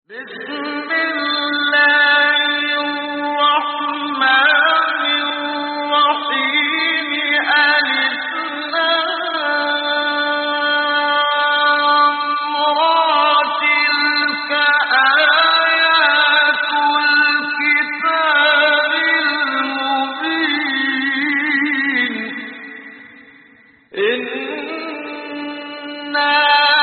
بسم الله الرحمن الرحيم ألف لام را تلك آيات الكتاب المبين إنا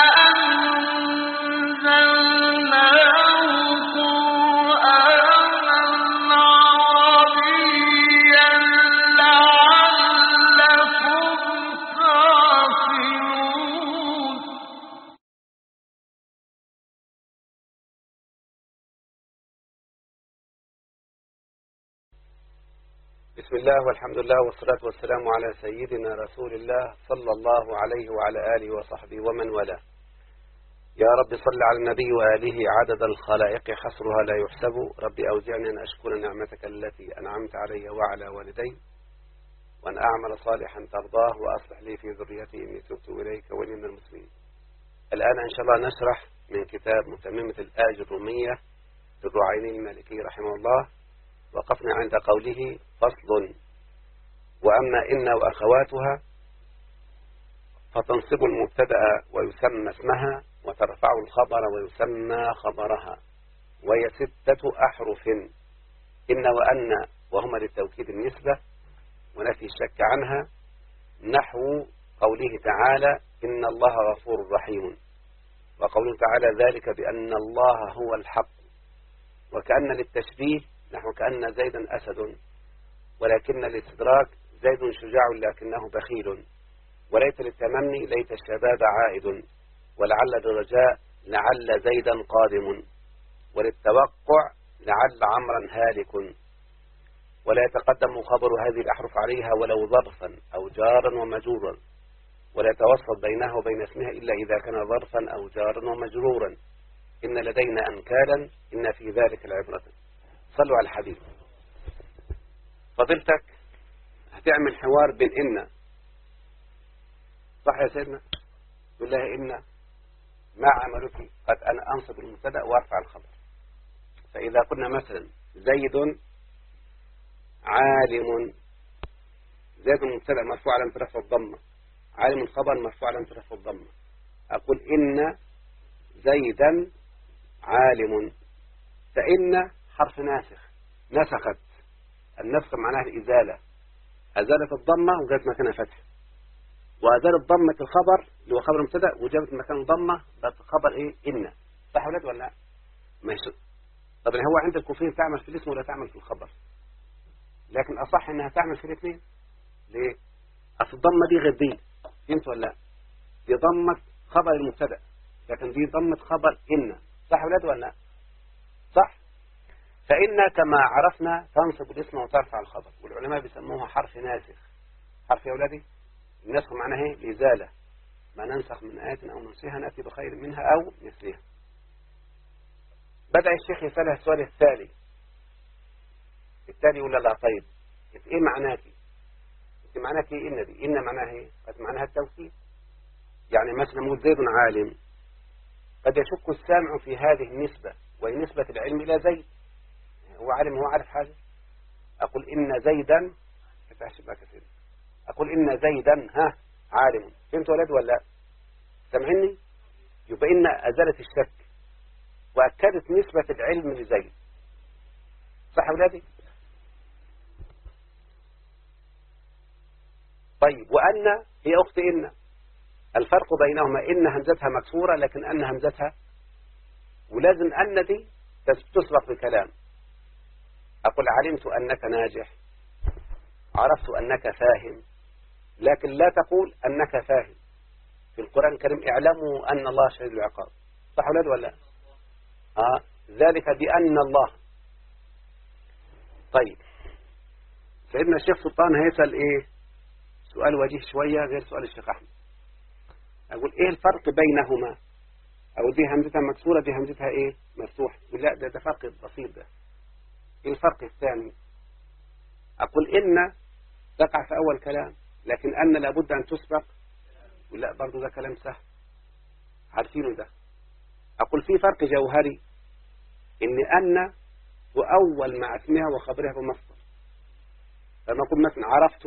أنزلناه قرآنا عربيا لعلكم تعقلون بسم الله والحمد لله والصلاة والسلام على سيدنا رسول الله صلى الله عليه وعلى آله وصحبه ومن والاه يا رب صل على النبي وآله عدد الخلائق حصرها لا يحسب رب أوزعني أن أشكر نعمتك التي أنعمت علي وعلى والدي وأن أعمل صالحا ترضاه وأصلح لي في ذريتي إني تبت إليك وإني من المسلمين الآن إن شاء الله نشرح من كتاب متممة الآج الرومية للرعيني المالكي رحمه الله وقفنا عند قوله فصل وأما إن وأخواتها فتنصب المبتدأ ويسمى اسمها وترفع الخبر ويسمى خبرها وهي ستة أحرف إن وأن وهما للتوكيد النسبة ونفي الشك عنها نحو قوله تعالى إن الله غفور رحيم وقوله تعالى ذلك بأن الله هو الحق وكأن للتشبيه نحو كأن زيدا أسد ولكن الاستدراك زيد شجاع لكنه بخيل وليت للتمني ليت الشباب عائد ولعل الرجاء لعل زيدا قادم وللتوقع لعل عمرا هالك ولا يتقدم خبر هذه الأحرف عليها ولو ظرفا أو جارا ومجرورا ولا يتوسط بينها وبين اسمها إلا إذا كان ظرفا أو جارا ومجرورا إن لدينا أنكالا إن في ذلك العبرة صلوا على الحبيب فضيلتك هتعمل حوار بين إن صح يا سيدنا يقول لها إن ما عملك قد أنا أنصب المبتدا وأرفع الخبر فإذا قلنا مثلا زيد عالم زيد المبتدا مرفوع على رفع الضمة عالم الخبر مرفوع على رفع الضمة أقول إن زيدا عالم فإن حرف ناسخ نسخت النسخ معناها الإزالة أزالت الضمة وجابت مكانها فتح وأزالت ضمة الخبر اللي هو خبر مبتدا وجابت مكان ضمة بقت خبر إيه إن صح ولا ولا لا ماشي طب هو عند الكوفيين تعمل في الاسم ولا تعمل في الخبر لكن أصح إنها تعمل في الاثنين ليه أصل الضمة دي غير دي فهمت ولا لا دي ضمة خبر المبتدا لكن دي ضمة خبر إن صح ولا ولا لا صح فإن كما عرفنا تنصب الاسم وترفع الخبر والعلماء بيسموها حرف ناسخ حرف يا أولادي النسخ معناها ايه الإزالة ما ننسخ من آيات أو ننسيها نأتي بخير منها أو مثلها بدأ الشيخ يسألها السؤال التالي التالي ولا لا طيب ايه معناكي انت معناك ايه إن دي إن معناها ايه قد معناها التوكيد يعني مثلا نقول زيد عالم قد يشك السامع في هذه النسبة وهي نسبة العلم إلى زيد هو عالم هو عارف حاجة أقول إن زيدا فتحش بقى كثير أقول إن زيدا ها عالم فهمت ولد ولا لا سامعني يبقى إن أزالت الشك وأكدت نسبة العلم لزيد صح أولادي طيب وأن هي أخت إن الفرق بينهما إن همزتها مكسورة لكن أن همزتها ولازم أن دي تسبق بكلام أقول علمت أنك ناجح عرفت أنك فاهم لكن لا تقول أنك فاهم في القرآن الكريم اعلموا أن الله شديد العقاب صح ولا ولا آه ذلك بأن الله طيب سيدنا الشيخ سلطان هيسأل إيه سؤال وجيه شوية غير سؤال الشيخ أحمد أقول إيه الفرق بينهما أو دي همزتها مكسورة دي همزتها إيه مفتوح لا ده ده فرق بسيط ده إيه الفرق الثاني أقول إن تقع في أول كلام لكن أن لابد أن تسبق ولا برضو ده كلام سهل عارفينه ده أقول في فرق جوهري إن أن تؤول مع اسمها وخبرها بمصدر لما أقول مثلا عرفت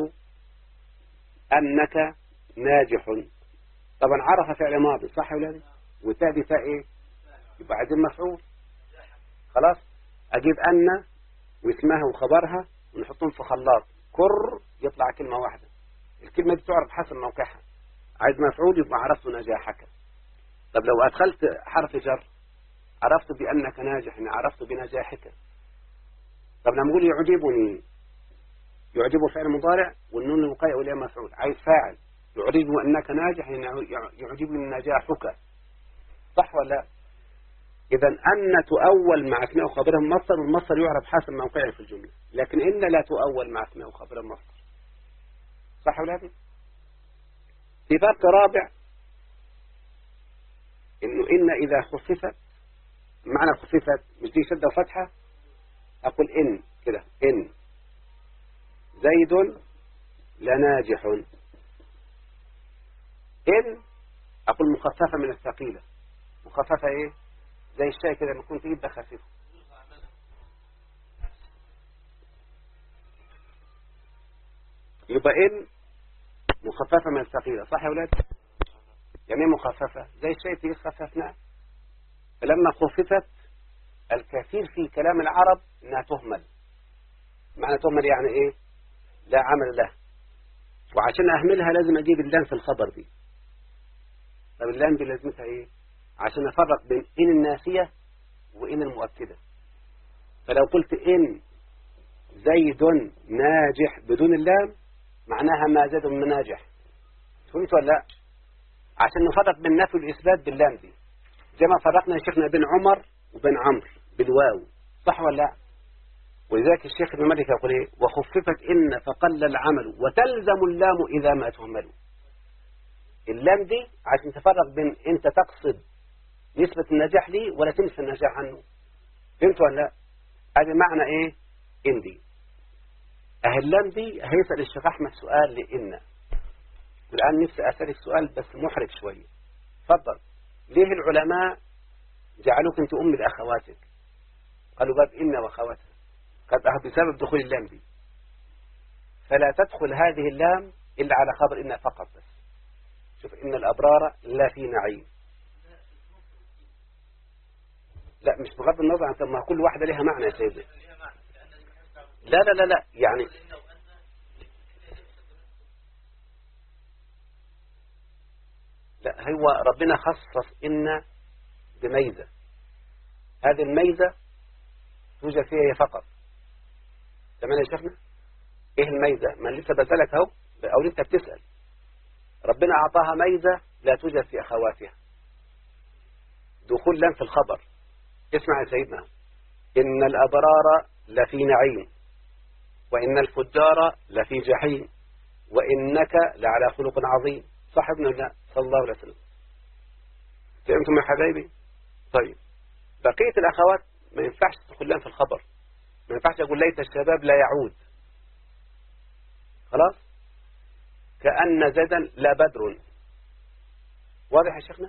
أنك ناجح طبعا عرف فعل ماضي صح يا ولادي وتاء دي تاء ايه يبقى عايزين مفعول خلاص اجيب ان واسمها وخبرها ونحطهم في خلاط كر يطلع كلمة واحدة الكلمة دي تعرف حسب موقعها عايز مفعول يبقى عرفت نجاحك طب لو أدخلت حرف جر عرفت بأنك ناجح يعني عرفت بنجاحك طب لما نقول يعجبني يعجبه فعل مضارع والنون الوقاية وليه مفعول عايز فاعل يعجبه أنك ناجح يعني يعجبني نجاحك صح ولا لا إذا أن تؤول مع اسماء وخبرها مصدر والمصدر يعرف حسب موقعه في الجملة لكن إن لا تؤول مع اسماء وخبرها مصدر صح ولا لا في باب رابع إنه إن إذا خففت معنى خففت مش دي شدة وفتحة أقول إن كده إن زيد لناجح إن أقول مخففة من الثقيلة مخففة إيه زي الشاي كده لما كنت تجيب خفيفه يبقى إن مخففة من الثقيلة صح يا ولاد يعني ايه مخففة زي الشاي تيجي خففناه فلما خففت الكثير في كلام العرب انها تهمل معنى تهمل يعني ايه لا عمل له وعشان اهملها لازم اجيب اللام في الخبر دي طب اللام دي لازمتها ايه عشان افرق بين ان الناسية وان المؤكدة فلو قلت ان زيد ناجح بدون اللام معناها ما زيد من ناجح فهمت ولا لا عشان نفرق بين النفي والإثبات باللام دي زي ما فرقنا يا شيخنا بين عمر وبين عمرو بالواو صح ولا لا ولذلك الشيخ ابن مالك يقول ايه وخففت إن فقل العمل وتلزم اللام إذا ما تهمل اللام دي عشان تفرق بين انت تقصد نسبة النجاح لي ولا تنسى النجاح عنه فهمت ولا لا هذا معنى ايه ان دي اللام دي هيسأل الشيخ أحمد سؤال لإن والآن نفسي أسأل السؤال بس محرج شوية تفضل ليه العلماء جعلوك أنت أم لأخواتك قالوا باب إن وأخواتها قد بسبب دخول اللام دي فلا تدخل هذه اللام إلا على خبر إن فقط بس شوف إن الأبرار لا في نعيم لا مش بغض النظر عن ما كل واحدة لها معنى يا سيدي لا لا لا لا يعني لا هو ربنا خصص إن بميزة هذه الميزة توجد فيها هي فقط تمام يا شيخنا ايه الميزة ما لسه بسألك اهو او انت بتسأل ربنا اعطاها ميزة لا توجد في اخواتها دخول لم في الخبر اسمع يا سيدنا ان الابرار لفي نعيم وإن الفجار لفي جحيم وإنك لعلى خلق عظيم صاحبنا لا صلى الله عليه وسلم فهمتم يا حبايبي طيب بقية الأخوات ما ينفعش تدخل لهم في الخبر ما ينفعش أقول ليت الشباب لا يعود خلاص كأن زيدا لا بدر واضح يا شيخنا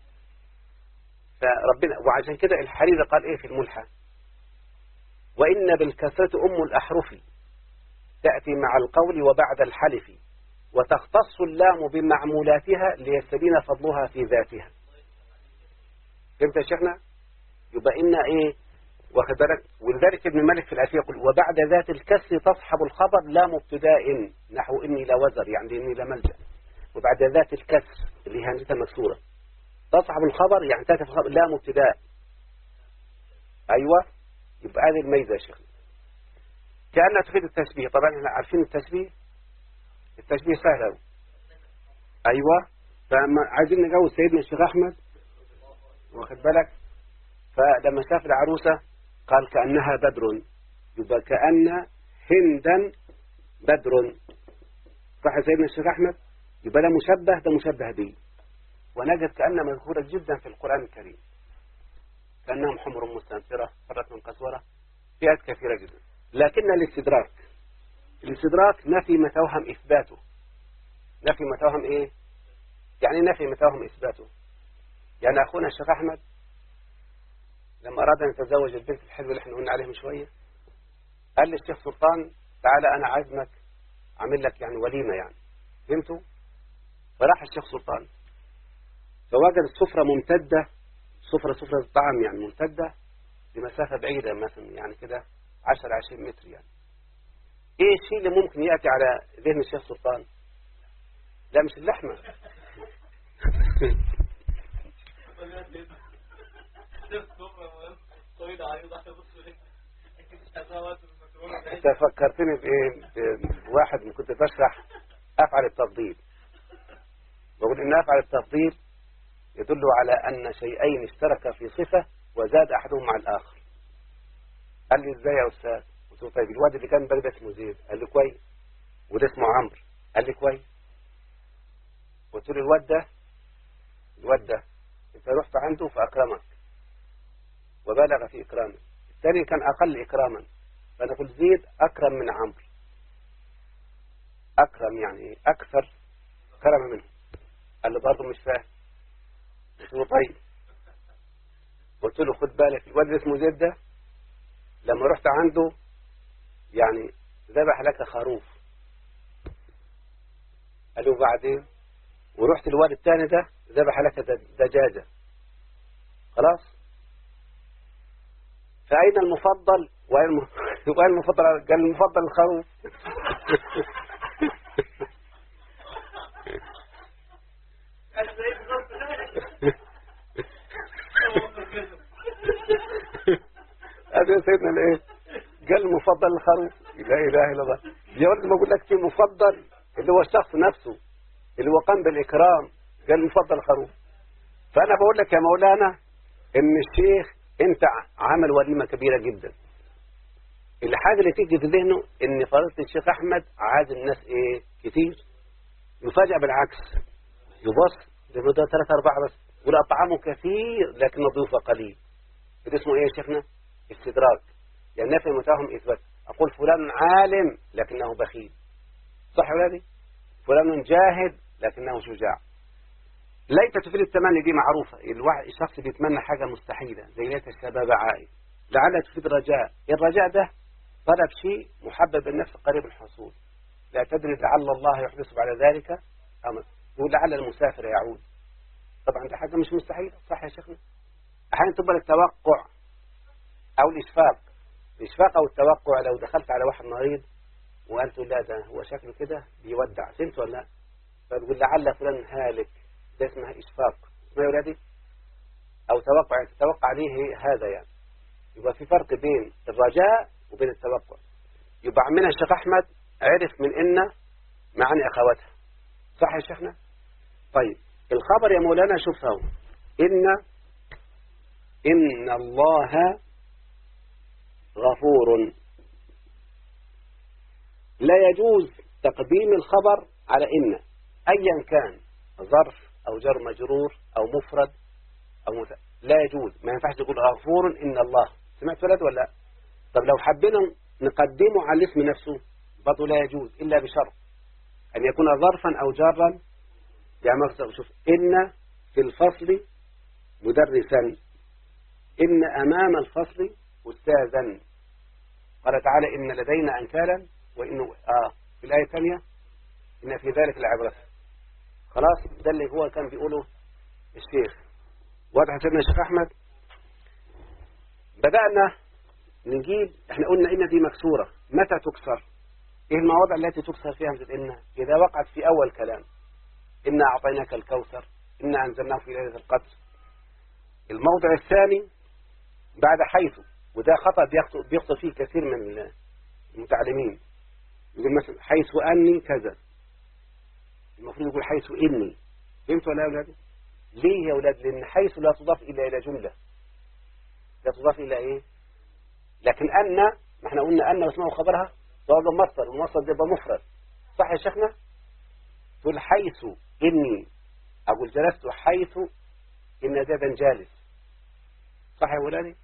فربنا وعشان كده الحريري قال ايه في الملحة وإن بالكسرة أم الأحرف تأتي مع القول وبعد الحلف وتختص اللام بمعمولاتها ليستبين فضلها في ذاتها فهمت يا شيخنا يبقى إن إيه واخد بالك ولذلك ابن مالك في الألفية يقول وبعد ذات الكسر تصحب الخبر لا مبتداء نحو إني لا وزر يعني إني لا ملجأ وبعد ذات الكسر اللي هي همزتها مكسورة تصحب الخبر يعني تأتي في الخبر لا مبتداء أيوة يبقى هذه الميزة يا شيخنا كأنها تفيد التشبيه طبعا احنا عارفين التشبيه التشبيه سهل أيوة فعايزين نجوز سيدنا الشيخ أحمد واخد بالك فلما شاف العروسة قال كأنها بدر يبقى كأن هندا بدر صح سيدنا الشيخ أحمد يبقى ده مشبه ده مشبه به ونجد كأنها مذكورة جدا في القرآن الكريم كأنهم حمر مستنفرة فرة من قسورة فئات كثيرة جدا لكن الاستدراك الاستدراك نفي ما توهم إثباته نفي ما توهم إيه يعني نفي ما توهم إثباته يعني أخونا الشيخ أحمد لما أراد أن يتزوج البنت الحلوة اللي احنا قلنا عليها من شوية قال للشيخ سلطان تعالى أنا عازمك عامل لك يعني وليمة يعني فهمتوا؟ فراح الشيخ سلطان فوجد السفرة ممتدة سفرة سفرة الطعام يعني ممتدة بمسافة بعيدة مثلا يعني كده 10 20 متر يعني ايه الشيء اللي ممكن يأتي على ذهن الشيخ سلطان لا مش اللحمة انت فكرتني بايه بواحد من كنت بشرح افعل التفضيل بقول ان افعل التفضيل يدل على ان شيئين اشتركا في صفة وزاد احدهما مع الاخر قال لي ازاي يا استاذ قلت له طيب الواد اللي كان ده اسمه زيد قال لي كويس وده اسمه عمرو قال لي كويس قلت له الواد ده الواد ده انت رحت عنده فاكرمك وبالغ في اكرامه الثاني كان اقل اكراما فانا قلت زيد اكرم من عمرو اكرم يعني اكثر كرم منه قال له برضه مش فاهم قلت له طيب قلت له خد بالك الواد اللي اسمه زيد ده لما رحت عنده يعني ذبح لك خروف قال له بعدين ورحت الواد الثاني ده ذبح لك دجاجة خلاص فأين المفضل وأين وأين المفضل قال المفضل الخروف هذا سيدنا الايه قال المفضل الخروف لا اله الا الله يا ولد ما اقول لك في مفضل اللي هو الشخص نفسه اللي هو قام بالاكرام قال المفضل الخروف فانا بقول لك يا مولانا ان الشيخ انت عمل وليمه كبيره جدا الحاجه اللي تيجي في ذهنه ان فضيله الشيخ احمد عازم ناس ايه كتير يفاجئ بالعكس يبص ده ده ثلاثة أربعة بس والأطعام كثير لكن الضيوف قليل ده اسمه إيه يا شيخنا استدراك يعني نفي المتاهم إثبات أقول فلان عالم لكنه بخيل صح ولادي فلان جاهد لكنه شجاع ليت تفيد التمني دي معروفة الواحد الشخص بيتمنى حاجة مستحيلة زي ليت الشباب عائد لعل تفيد الرجاء الرجاء ده طلب شيء محبب النفس قريب الحصول لا تدري لعل الله يحدث بعد ذلك أمر يقول لعل المسافر يعود طبعا ده حاجة مش مستحيلة صح يا شيخنا أحيانا تبقى التوقع أو الإشفاق الإشفاق أو التوقع لو دخلت على واحد مريض وقلت لا ده هو شكله كده بيودع فهمت ولا لا فتقول لعل فلان هالك ده اسمها إشفاق اسمها يا ولادي أو توقع يعني تتوقع عليه هذا يعني يبقى في فرق بين الرجاء وبين التوقع يبقى عمنا الشيخ أحمد عرف من إن معاني أخواتها صح يا شيخنا طيب الخبر يا مولانا شوف هو إن إن الله غفور لا يجوز تقديم الخبر على إن أيا كان ظرف أو جر مجرور أو مفرد أو مت... لا يجوز ما ينفعش تقول غفور إن الله سمعت ولد ولا لا طب لو حبينا نقدمه على الاسم نفسه برضه لا يجوز إلا بشرط أن يكون ظرفا أو جارا يعني مثلا شوف إن في الفصل مدرسا إن أمام الفصل أستاذا قال تعالى إن لدينا أنكالا وإنه آه في الآية الثانية إن في ذلك العبرة خلاص ده اللي هو كان بيقوله الشيخ واضح سيدنا الشيخ أحمد بدأنا نجيب احنا قلنا إن دي مكسورة متى تكسر ايه المواضع التي تكسر فيها همزة إن إذا وقعت في أول كلام إنا أعطيناك الكوثر إنا أنزلناه في ليلة القدر الموضع الثاني بعد حيث وده خطأ بيخطئ فيه كثير من المتعلمين يقول مثلا حيث أني كذا المفروض يقول حيث إني فهمت ولا يا أولاد ليه يا أولاد لأن حيث لا تضاف إلا إلى جملة لا تضاف إلى إيه لكن أن ما احنا قلنا أن واسمه خبرها ده مصدر المصدر ده يبقى مفرد صح يا شيخنا تقول حيث إني أقول جلست حيث إن زيدا جالس صح يا ولادي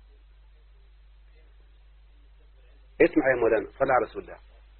اسمع يا مولانا صلى على رسول الله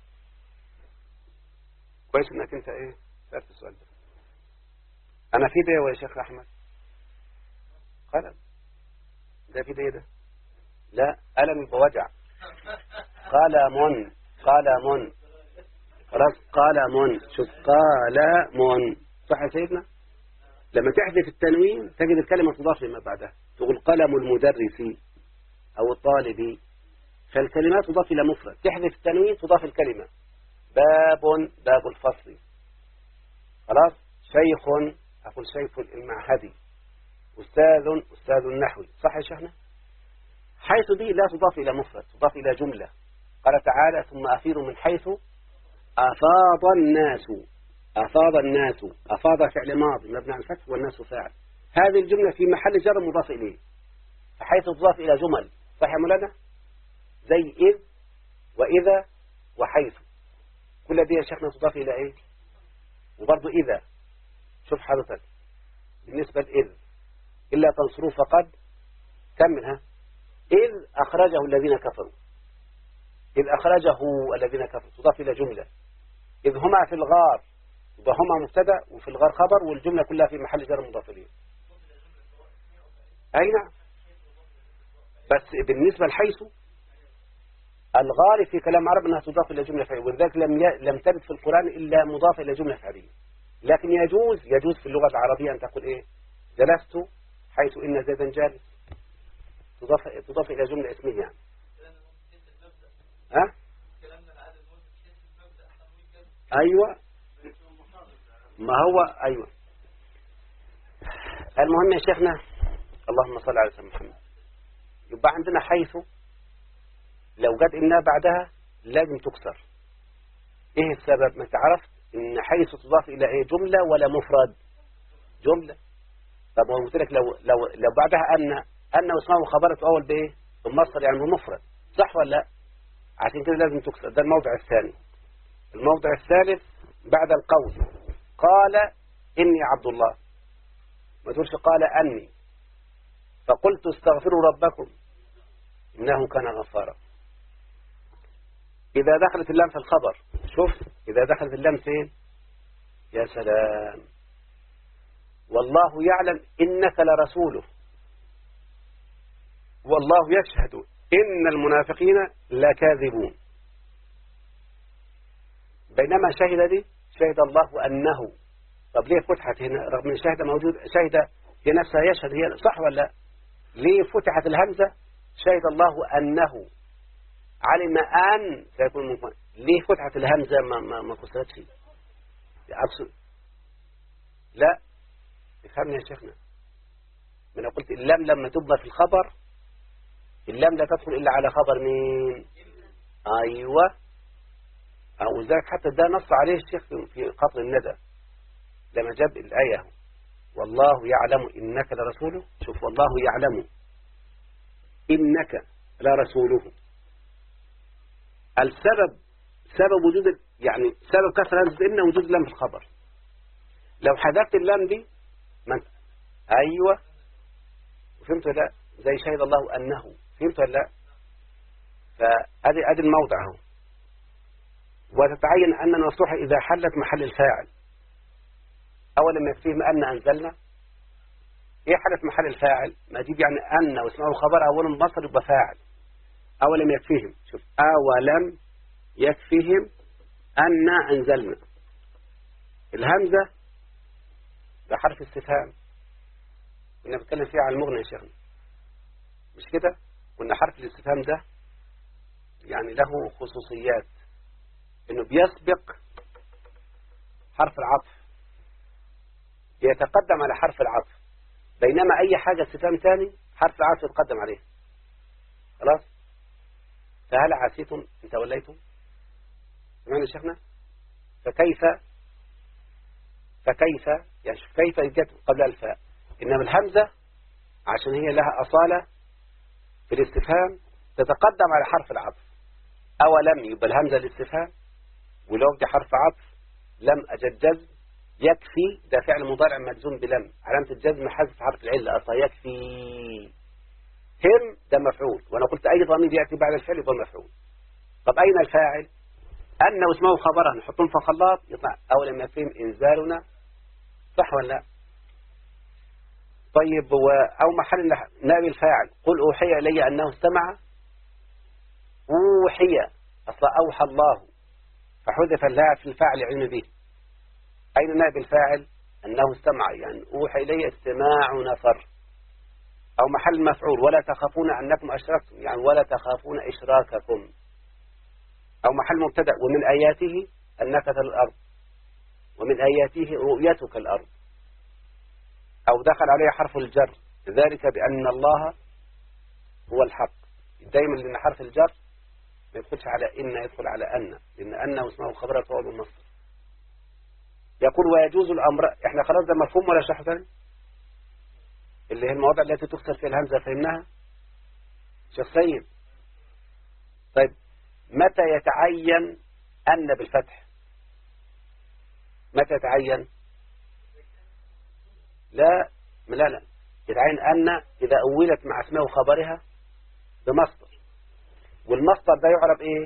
كويس انك انت ايه سألت السؤال ده انا في ده يا شيخ احمد قلم ده في ده إيه ده لا ألم يبقى وجع قلم قلم خلاص قلم شوف قلم صح يا سيدنا لما تحذف التنوين تجد الكلمة تضاف لما بعدها تقول قلم المدرس أو الطالب فالكلمات تضاف إلى مفرد تحذف التنوين تضاف الكلمة باب باب الفصل خلاص شيخ أقول شيخ المعهدي أستاذ أستاذ النحو صح يا شيخنا حيث دي لا تضاف إلى مفرد تضاف إلى جملة قال تعالى ثم أفيروا من حيث أفاض الناس أفاض الناس أفاض فعل ماضي مبني على الفتح والناس فاعل هذه الجملة في محل جر مضاف إليه فحيث تضاف إلى جمل صح يا مولانا زي إذ وإذا وحيث كل دي يا شيخنا تضاف إلى إيه وبرضه إذا شوف حضرتك بالنسبة لإذ إلا تنصروه فقد كملها إذ أخرجه الذين كفروا إذ أخرجه الذين كفروا تضاف إلى جملة إذ هما في الغار يبقى هما مبتدا وفي الغار خبر والجملة كلها في محل جر مضاف إليه أي نعم بس بالنسبة لحيث الغالب في كلام عرب أنها تضاف إلى جملة فعلية ولذلك لم ي... لم ترد في القرآن إلا مضافة إلى جملة فعلية لكن يجوز يجوز في اللغة العربية أن تقول إيه جلست حيث إن زيدا جالس تضاف تضاف إلى جملة اسمية يعني ها أيوة ما هو أيوة المهم يا شيخنا اللهم صل على سيدنا محمد يبقى عندنا حيث لو جت إنها بعدها لازم تكسر إيه السبب ما تعرفت إن حيث تضاف إلى إيه جملة ولا مفرد جملة طب هو قلت لك لو لو لو بعدها أن أن واسمه خبرت أول بإيه بالمصدر يعني بمفرد صح ولا لا عشان كده لازم تكسر ده الموضع الثاني الموضع الثالث بعد القول قال إني عبد الله ما تقولش قال أني فقلت استغفروا ربكم إنه كان غفارا إذا دخلت اللام في الخبر شوف إذا دخلت اللام فين يا سلام والله يعلم إنك لرسوله والله يشهد إن المنافقين لكاذبون بينما شهد دي شهد الله أنه طب ليه فتحت هنا رغم ان شهد موجود شهد هي نفسها يشهد هي صح ولا ليه فتحت الهمزة شهد الله أنه علم أن سيكون ممكن ليه فتحت الهمزة ما ما ما كسرتش أقصد لا افهمني يا شيخنا من قلت اللام لما تبقى في الخبر اللام لا تدخل إلا على خبر مين أيوة أو ذلك حتى ده نص عليه الشيخ في قطر الندى لما جاب الآية والله يعلم إنك لرسوله شوف والله يعلم إنك لرسوله السبب سبب وجود يعني سبب كسر همزة إن وجود لام في الخبر لو حذفت اللام دي من أيوة فهمت ولا لا زي شهد الله أنه فهمت ولا لا فأدي أدي الموضع اهو وتتعين أن المفتوحة إذا حلت محل الفاعل أولا يكفيهم أن أنزلنا إيه حلت محل الفاعل ما تجيب يعني أن واسمعوا خبر أولا مصر يبقى فاعل أولم يكفيهم شوف أولم يكفيهم أن أنزلنا الهمزة ده حرف استفهام كنا بنتكلم فيها على المغنى يا شيخنا مش كده قلنا حرف الاستفهام ده يعني له خصوصيات انه بيسبق حرف العطف يتقدم على حرف العطف بينما اي حاجة استفهام ثاني حرف العطف يتقدم عليه خلاص فهل عسيتم ان توليتم سمعنا شيخنا فكيف فكيف يعني كيف جت قبل الفاء إنما الهمزة عشان هي لها أصالة في الاستفهام تتقدم على حرف العطف أولم يبقى الهمزة الاستفهام ولو دي حرف عطف لم أجد جزم يكفي ده فعل مضارع مجزوم بلم علامة الجزم حذف حرف العلة أصلا يكفي هم ده مفعول وأنا قلت أي ضمير يأتي بعد الفعل يبقى مفعول طب أين الفاعل أن واسمه خبرا نحطهم في خلاط يطلع أولم يكفيهم إنزالنا صح ولا لا طيب و... أو محل نائب الفاعل قل أوحي إلي أنه استمع أوحي أصلا أوحى الله فحذف اللاعب في الفاعل يعين به أين نائب الفاعل أنه استمع يعني أوحي إلي استماع نفر أو محل مفعول ولا تخافون أنكم أشركتم يعني ولا تخافون إشراككم أو محل مبتدأ ومن آياته أنك الأرض ومن آياته رؤيتك الأرض أو دخل عليه حرف الجر ذلك بأن الله هو الحق دايما لأن حرف الجر ما يدخلش على إن يدخل على أن لأن أن اسمه الخبر طوال النصر يقول ويجوز الأمر احنا خلاص ده مفهوم ولا شرح ثاني اللي هي المواضع التي تكسر فيها الهمزة فهمناها شيخ سيد طيب متى يتعين أن بالفتح متى يتعين لا لا لا يتعين أن إذا أولت مع اسمه وخبرها بمصدر والمصدر ده يعرب إيه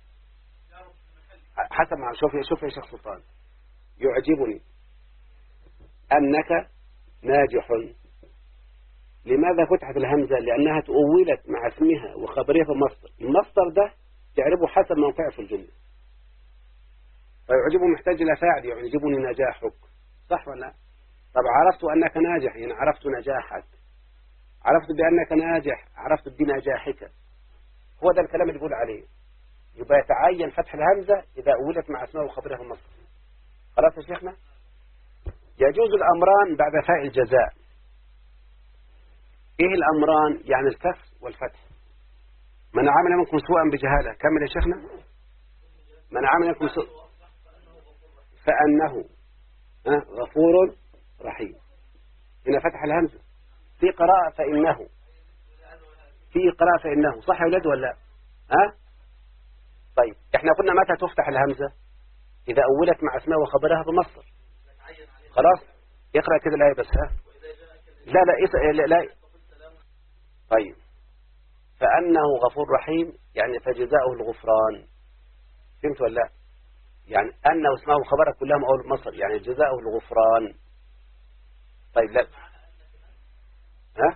حسب ما شوف شوف يا شيخ سلطان يعجبني أنك ناجح لماذا فتحت الهمزة لأنها تؤولت مع اسمها وخبرها في المصدر المصدر ده تعرفه حسب موقعه في الجملة فيعجبه محتاج إلى فاعل يعجبني نجاحك صح ولا لا طب عرفت أنك ناجح يعني عرفت نجاحك عرفت بأنك ناجح عرفت بنجاحك هو ده الكلام اللي يقول عليه يبقى يتعين فتح الهمزة إذا أولت مع اسمه وخبرها في المصدر خلاص يا شيخنا يجوز الأمران بعد فاء الجزاء إيه الأمران يعني الكسر والفتح من عمل منكم سوءا بجهالة كمل يا شيخنا من عمل منكم سوء فأنه غفور رحيم هنا فتح الهمزة في قراءة فإنه في قراءة فإنه صح يا ولاد ولا لا ها طيب احنا قلنا متى تفتح الهمزة إذا أولت مع اسمها وخبرها بمصدر خلاص اقرأ كده الآية بس ها لا لا لا, لا. طيب فأنه غفور رحيم يعني فجزاؤه الغفران فهمت ولا لا يعني أنه اسمه وخبرها كلها مقول مصر يعني جزاؤه الغفران طيب لا ها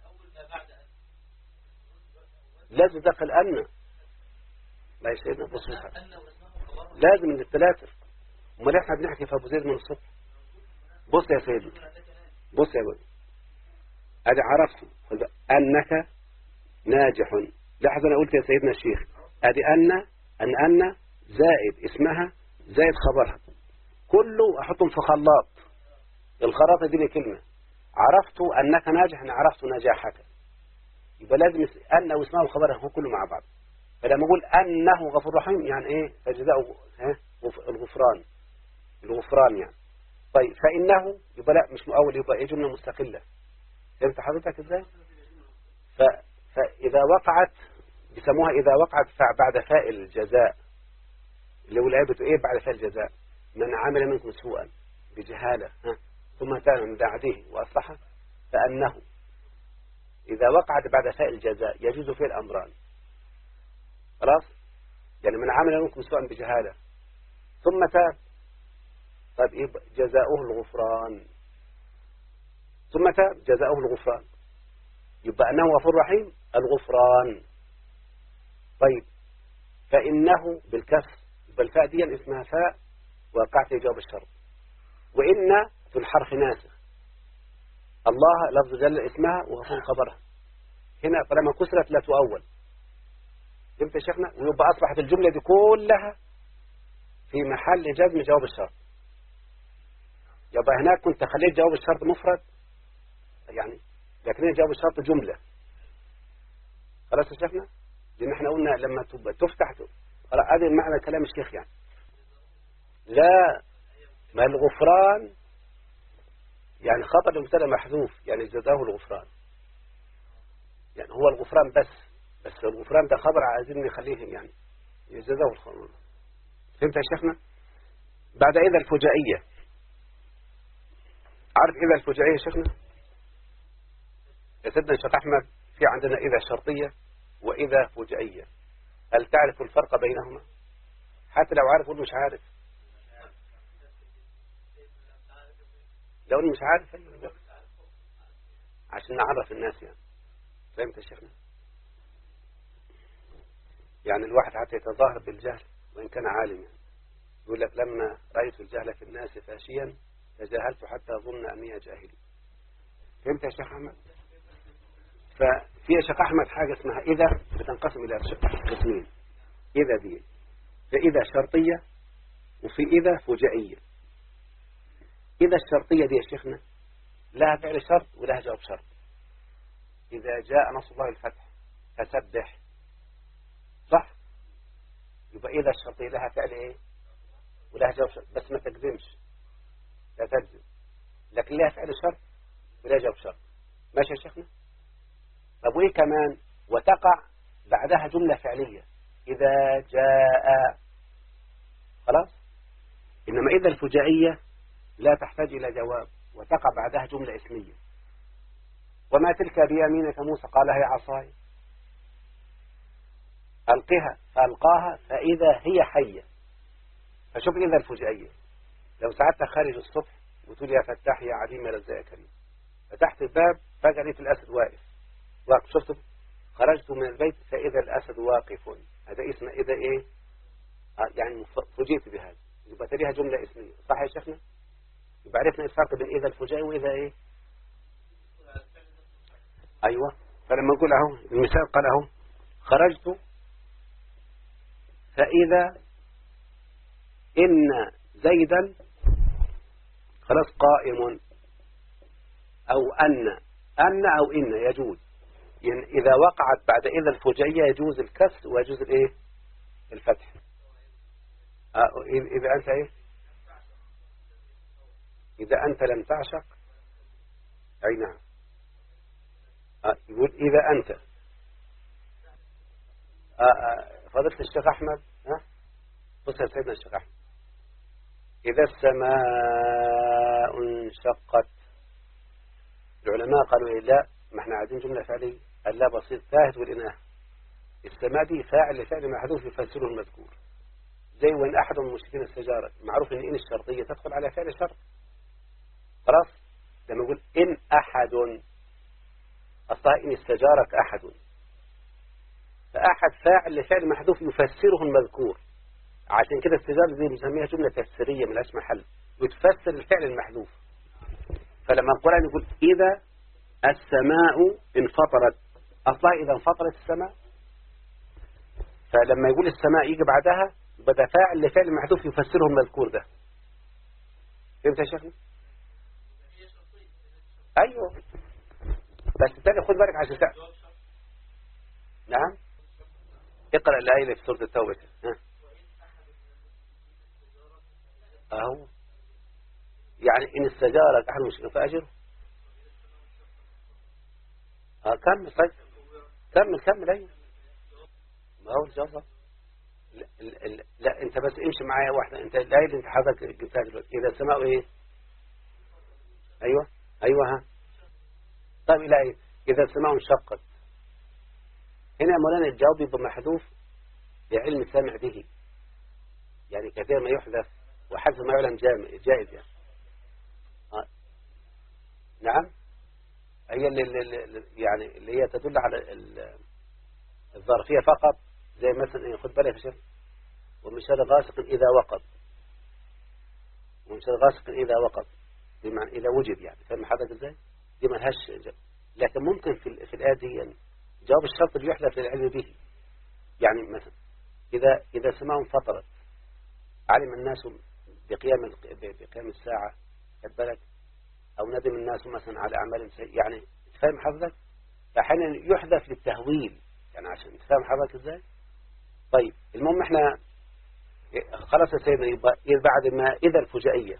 لازم تدخل أن لا يا سيدنا بص لازم من الثلاثة امال احنا بنحكي في ابو زيد من الصبح بص يا سيدي بص يا ولد ادي عرفت انك ناجح لحظة انا قلت يا سيدنا الشيخ ادي ان ان ان زائد اسمها زائد خبرها كله احطهم في خلاط الخلاطة دي كلمة عرفت انك ناجح انا عرفت نجاحك يبقى لازم ان واسمها وخبرها هو كله مع بعض فلما اقول انه غفور رحيم يعني ايه فجزاؤه الغفران الغفران يعني طيب فانه يبقى لا مش مؤول يبقى ايه جمله مستقله فهمت حضرتك ازاي ف... فاذا وقعت بيسموها اذا وقعت بعد فاء الجزاء اللي هو الايه بتقول ايه بعد فاء الجزاء من عمل منكم سوءا بجهاله ها ثم تاب من بعده واصلح فانه اذا وقعت بعد فاء الجزاء يجوز فيه الامران خلاص يعني من عمل منكم سوءا بجهالة ثم تاب طيب إيه جزاؤه الغفران ثم تاب جزاؤه الغفران يبقى أنه غفور رحيم الغفران طيب فإنه بالكسر يبقى الفاء دي اسمها فاء وقعت جواب الشرط وإن في الحرف ناسخ الله لفظ جل اسمها وغفور خبرها هنا طالما كسرت لا تؤول فهمت يا شيخنا ويبقى أصبحت الجملة دي كلها في محل جزم جواب الشرط يبقى هناك كنت خليت جواب الشرط مفرد يعني لكن جواب الشرط جملة خلاص يا شيخنا لأن احنا قلنا لما تفتح هذا معنى كلام الشيخ يعني لا ما الغفران يعني خطر المبتدا محذوف يعني جزاه الغفران يعني هو الغفران بس بس الغفران ده خبر عايزين نخليه يعني يجزاه الخبر فهمت يا شيخنا بعد إذا الفجائية عارف إذا الفجائية يا شيخنا يا سيدنا الشيخ أحمد في عندنا إذا شرطية وإذا فجائية هل تعرف الفرق بينهما حتى لو عارف قول مش عارف لو اني مش عارف عشان نعرف الناس يعني فهمت يا شيخنا يعني الواحد حتى يتظاهر بالجهل وإن كان عالم يعني يقول لك لما رأيت الجهل في الناس فاشيا تجاهلت حتى أظن أني جاهلي فهمت يا شيخ أحمد ففي يا شيخ أحمد حاجة اسمها إذا بتنقسم إلى قسمين إذا دي فإذا شرطية وفي إذا فجائية إذا الشرطية دي يا شيخنا لها فعل شرط ولها جواب شرط إذا جاء نصر الله الفتح فسبح صح يبقى إذا الشرطية لها فعل إيه ولها جواب شرط بس ما تجزمش لا تجزم لكن لها فعل شرط ولا جواب شرط ماشي يا شيخنا طب وإيه كمان وتقع بعدها جملة فعلية إذا جاء خلاص إنما إذا الفجائية لا تحتاج إلى جواب وتقع بعدها جملة اسمية وما تلك بيمينك موسى قالها يا عصاي ألقها فألقاها فإذا هي حية فشوف إذا الفجائية لو ساعدت خارج الصبح وتقول يا فتاح يا عليم يا رزاق يا كريم فتحت الباب فجأة لقيت الأسد واقف واقف شفت خرجت من البيت فإذا الأسد واقف هذا اسم إذا إيه آه يعني فجئت بهذا يبقى تليها جملة اسمية صح يا شيخنا يبقى عرفنا الفرق بين إذا الفجائي وإذا إيه أيوة فلما نقول أهو المثال قال أهو خرجت فإذا إن زيدا خلاص قائم أو أن أن أو إن يجوز يعني إذا وقعت بعد إذا الفجائية يجوز الكسر ويجوز الإيه الفتح آه إذا أنت إيه إذا أنت لم تعشق أي نعم آه يقول إذا أنت آه آه فضلت الشيخ أحمد ها بص يا سيدنا الشيخ أحمد إذا السماء انشقت العلماء قالوا إيه لا ما احنا عايزين جملة فعلية قال لا بسيط ثاهت والإناث السماء دي فاعل لفعل محذوف يفسره المذكور زي وإن أحد من المشركين السجارة معروف إن إن الشرطية تدخل على فعل شرط خلاص لما يقول إن أحد أصلا إن استجارك أحد فأحد فاعل لفعل محذوف يفسره المذكور عشان كده السجارة دي بنسميها جملة تفسيرية من اسم محل وتفسر الفعل المحذوف فلما القرآن يقول إذا السماء انفطرت أصلا إذا انفطرت السماء فلما يقول السماء يجي بعدها بدأ فاعل لفعل محذوف يفسره المذكور ده فهمت يا شيخنا أيوه بس تاني خد بالك عشان تعرف نعم اقرأ الآية اللي في سورة التوبة ها أهو يعني إن استجارك أحد المشركين فأجره آه كمل طيب كمل كمل أيوه ما هو الجواب لا, لا, لا انت بس امشي معايا واحدة انت الآية اللي انت حضرتك جبتها دلوقتي إذا السماء ايه ايوه ايوه ها طيب الآية إذا السماء انشقت هنا مولانا الجواب يبقى محذوف لعلم السامع به يعني كثير ما يحذف وحذف ما يعلم جائز يعني آه. نعم هي اللي, اللي يعني اللي هي تدل على الظرفية فقط زي مثلا خد بالك يا شيخ ومن شر غاسق إذا وقب ومن شر غاسق إذا وقب بمعنى إذا وجد يعني فاهم حضرتك ازاي دي ما لهاش لكن ممكن في في الآية دي يعني جواب الشرط اللي يحذف للعلم به يعني مثلا إذا إذا سماء انفطرت علم الناس بقيام بقيام الساعة خد بالك أو ندم الناس مثلا على أعمال يعني فاهم حضرتك فأحيانا يحذف للتهويل يعني عشان تفهم حضرتك ازاي طيب المهم احنا خلاص يا سيدنا يبقى بعد ما إذا الفجائية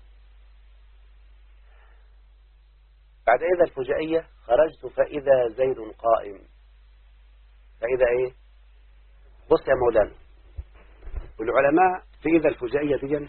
بعد إذا الفجائية خرجت فإذا زيد قائم فإذا إيه بص يا مولانا والعلماء في إذا الفجائية دي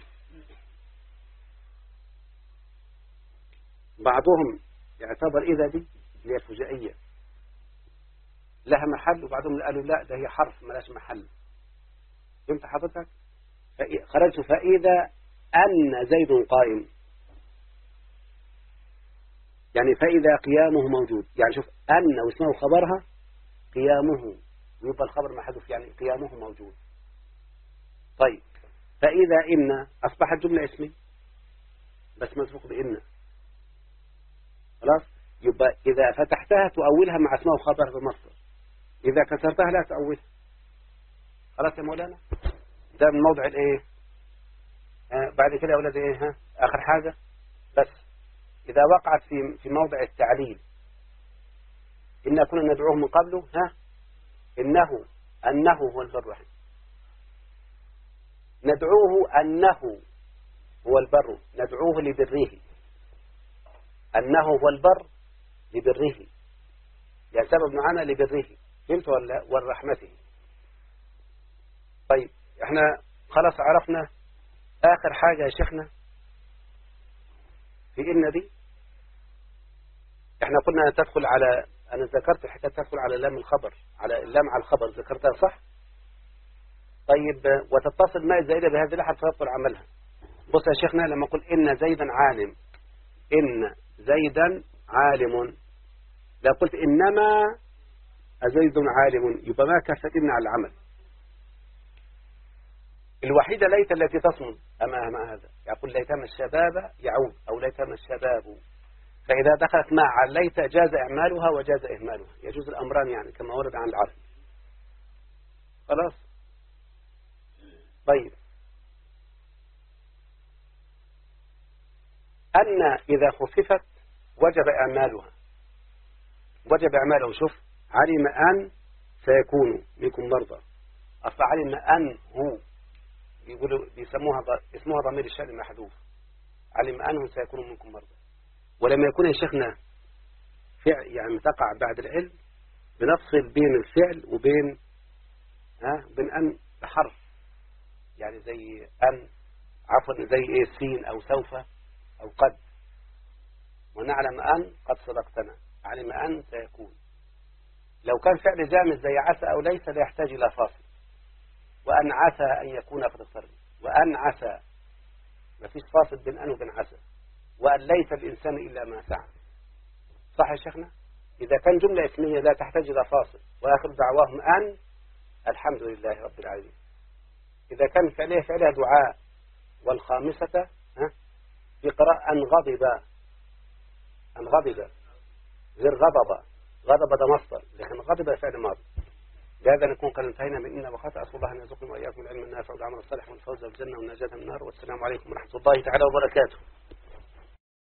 بعضهم يعتبر إذا دي اللي هي الفجائية لها محل وبعضهم قالوا لا ده هي حرف ملاش محل فهمت حضرتك خرجت فإذا أن زيد قائم يعني فإذا قيامه موجود يعني شوف أن واسمه خبرها قيامه ويبقى الخبر محذوف يعني قيامه موجود طيب فإذا إن أصبحت جملة اسمي بس مسبوق بإن خلاص يبقى إذا فتحتها تؤولها مع اسمه خبر بمصدر إذا كسرتها لا تؤولها خلاص يا مولانا ده من موضع الايه آه بعد كده يا أولاد ايه ها آخر حاجة بس إذا وقعت في في موضع التعليل إن كنا ندعوه من قبله ها إنه أنه هو البر الرحيم ندعوه أنه هو البر ندعوه لبره أنه هو البر لبره يعني سبب معنا لبره فهمت ولا ورحمته طيب احنا خلاص عرفنا آخر حاجة يا شيخنا في إن دي احنا قلنا تدخل على أنا ذكرت الحكاية تدخل على لام الخبر على اللام على الخبر ذكرتها صح طيب وتتصل ما زائدة بهذه اللحظة فيبطل عملها بص يا شيخنا لما أقول إن زيدا عالم إن زيدا عالم لو قلت إنما زيد عالم يبقى ما كفت إن على العمل الوحيدة ليت التي تصمد أمام هذا يقول ليتم الشباب يعود أو ليتم الشباب فإذا دخلت مع ليت جاز إعمالها وجاز إهمالها يجوز الأمران يعني كما ورد عن العرب خلاص طيب أن إذا خففت وجب إعمالها وجب إعماله شوف علم أن سيكون منكم مرضى أصلا علم أن هو بيقولوا بيسموها اسمها ضمير الشأن محذوف علم أنه سيكون منكم مرضى ولما يكون يا شيخنا فعل يعني تقع بعد العلم بنفصل بين الفعل وبين ها بين أن بحرف يعني زي أن عفوا زي إيه سين أو سوف أو قد ونعلم أن قد صدقتنا علم أن سيكون لو كان فعل جامد زي عسى أو ليس لا يحتاج إلى فاصل وأن عسى أن يكون قد اقترب وأن عسى ما فيش فاصل بين أن وبين عسى وأن ليس الإنسان إلا ما سعى صح يا شيخنا إذا كان جملة اسمية لا تحتاج إلى فاصل وآخر دعواهم أن الحمد لله رب العالمين إذا كان فعلها فعلها دعاء والخامسة ها في قراءة أن غضب أن غضب غير غضب غضب ده مصدر لكن غضب فعل ماضي بهذا نكون قد انتهينا من إنا وخطأ أسأل الله أن يرزقنا وإياكم العلم النافع والعمل الصالح والفوز بالجنة والنجاة من النار والسلام عليكم ورحمة الله تعالى وبركاته